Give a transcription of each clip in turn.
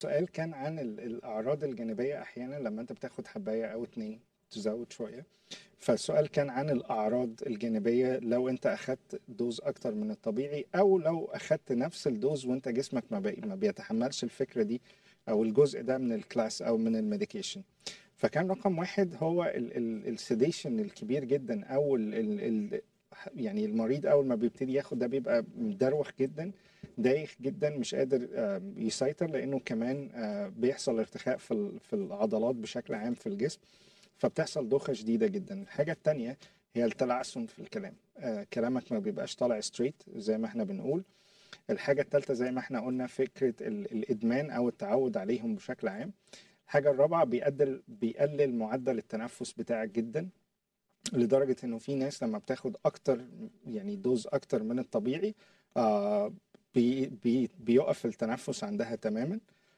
السؤال كان عن ال- الأعراض الجانبية أحيانا لما أنت بتاخد حباية أو اتنين تزود شوية فالسؤال كان عن الأعراض الجانبية لو أنت أخدت دوز أكتر من الطبيعي أو لو أخدت نفس الدوز وأنت جسمك ما, بي ما بيتحملش الفكرة دي أو الجزء ده من الكلاس أو من الميديكيشن فكان رقم واحد هو السيديشن الكبير جدا أو ال ال ال يعني المريض أول ما بيبتدي ياخد ده بيبقى مدروخ جدا دايخ جدا مش قادر آه، يسيطر لانه كمان آه، بيحصل ارتخاء في ال- في العضلات بشكل عام في الجسم فبتحصل دوخه شديده جدا الحاجه التانية هي التلعثم في الكلام آه، كلامك ما بيبقاش طالع ستريت زي ما احنا بنقول الحاجه الثالثه زي ما احنا قلنا فكره ال- الادمان او التعود عليهم بشكل عام الحاجه الرابعه بيقلل بيقلل معدل التنفس بتاعك جدا لدرجه انه في ناس لما بتاخد اكتر يعني دوز اكتر من الطبيعي آه بي بي بيقف التنفس عندها تماما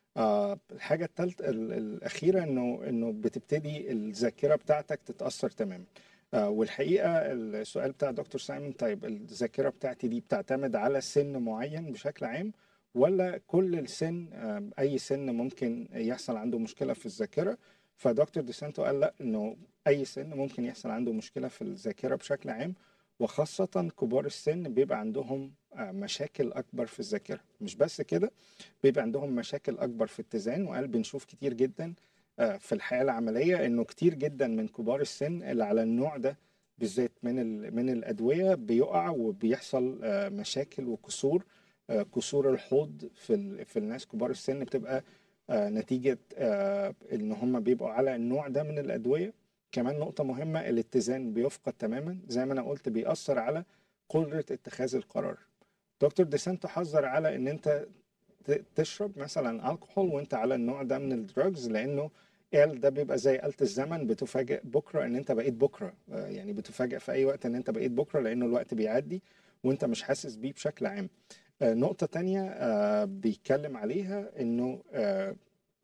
آه الحاجه الثالثه الاخيره انه انه بتبتدي الذاكره بتاعتك تتاثر تماما آه والحقيقه السؤال بتاع دكتور سايمون طيب الذاكره بتاعتي دي بتعتمد على سن معين بشكل عام ولا كل السن آه اي سن ممكن يحصل عنده مشكله في الذاكره فدكتور ديسانتو قال لا انه اي سن ممكن يحصل عنده مشكله في الذاكره بشكل عام وخاصة كبار السن بيبقى عندهم آه، مشاكل أكبر في الذاكرة مش بس كده بيبقى عندهم مشاكل أكبر في اتزان وقال بنشوف كتير جدا آه، في الحياة العملية إنه كتير جدا من كبار السن اللي على النوع ده بالذات من ال- من الأدوية بيقع وبيحصل آه، مشاكل وكسور آه، كسور الحوض في ال- في الناس كبار السن بتبقى آه، نتيجة آه، إن هم بيبقوا على النوع ده من الأدوية كمان نقطة مهمة الاتزان بيفقد تماما زي ما أنا قلت بيأثر على قدرة اتخاذ القرار دكتور ديسانتو حذر على إن أنت ت- تشرب مثلا الكحول وأنت على النوع ده من الدراجز لأنه قال ده بيبقى زي آلة الزمن بتفاجئ بكرة إن أنت بقيت بكرة آه، يعني بتفاجئ في أي وقت إن أنت بقيت بكرة لأنه الوقت بيعدي وأنت مش حاسس بيه بشكل عام آه، نقطة تانية آه، بيتكلم عليها إنه آه،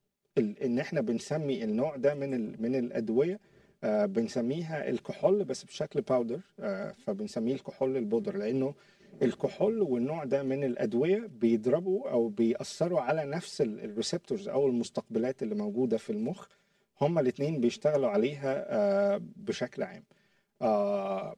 ال- ان احنا بنسمي النوع ده من ال- من الادويه آه، بنسميها الكحول بس بشكل باودر آه، فبنسميه الكحول البودر لانه الكحول والنوع ده من الادويه بيضربوا او بيأثروا على نفس الريسبتورز او المستقبلات اللي موجوده في المخ هما الاثنين بيشتغلوا عليها آه، بشكل عام. Uh,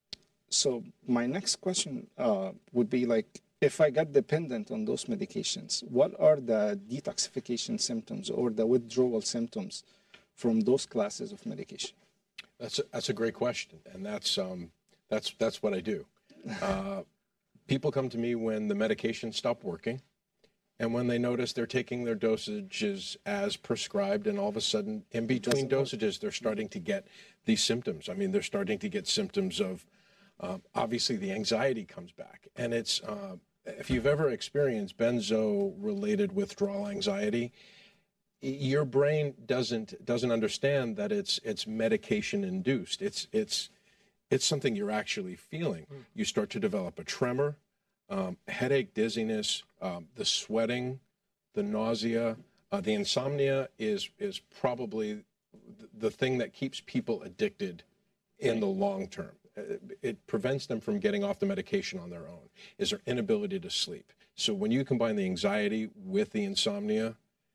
so my next question uh, would be like, if I get dependent on those medications, what are the detoxification symptoms or the withdrawal symptoms from those classes of medication? That's a, that's a great question, and that's um, that's that's what I do. Uh, people come to me when the medications stop working, and when they notice they're taking their dosages as prescribed, and all of a sudden, in between Doesn't work. dosages, they're starting to get these symptoms. I mean, they're starting to get symptoms of um, obviously the anxiety comes back, and it's uh, if you've ever experienced benzo-related withdrawal anxiety, your brain doesn't doesn't understand that it's it's medication induced. It's it's it's something you're actually feeling. You start to develop a tremor, um, headache, dizziness, um, the sweating, the nausea, uh, the insomnia is is probably th- the thing that keeps people addicted in the long term. Uh, It prevents them from getting off the medication on their own. Is their inability to sleep. So when you combine the anxiety with the insomnia,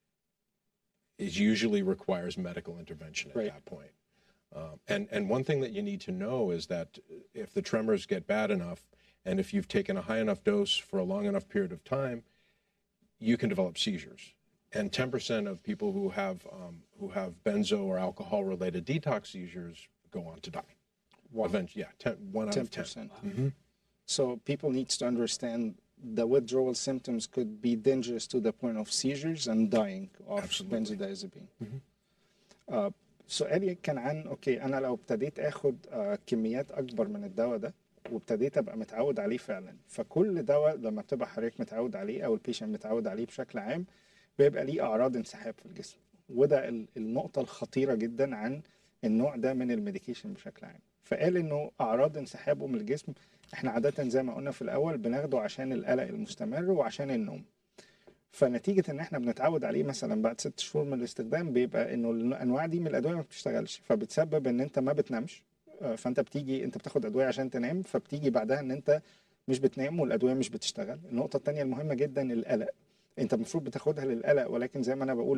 it usually requires medical intervention at Right. that point. Um, and and one thing that you need to know is that if the tremors get bad enough, and if you've taken a high enough dose for a long enough period of time, you can develop seizures. And 10% of people who have um, who have benzo or alcohol related detox seizures go on to die. Wow. Eventually, yeah, 10, one out Ten of 10. percent. So people need to understand the withdrawal symptoms could be dangerous to the point of seizures and dying of Absolutely. benzodiazepine. آه، سؤالي كان عن اوكي انا لو ابتديت اخد آه، كميات اكبر من الدواء ده وابتديت ابقى متعود عليه فعلا فكل دواء لما بتبقى حضرتك متعود عليه او البيشنت متعود عليه بشكل عام بيبقى ليه اعراض انسحاب في الجسم وده ال- النقطه الخطيره جدا عن النوع ده من الميديكيشن بشكل عام فقال انه اعراض انسحابه من الجسم احنا عاده زي ما قلنا في الاول بناخده عشان القلق المستمر وعشان النوم فنتيجه ان احنا بنتعود عليه مثلا بعد ست شهور من الاستخدام بيبقى انه الانواع دي من الادويه ما بتشتغلش فبتسبب ان انت ما بتنامش آه، فانت بتيجي انت بتاخد ادويه عشان تنام فبتيجي بعدها ان انت مش بتنام والادويه مش بتشتغل النقطه الثانيه المهمه جدا القلق انت المفروض بتاخدها للقلق ولكن زي ما انا بقول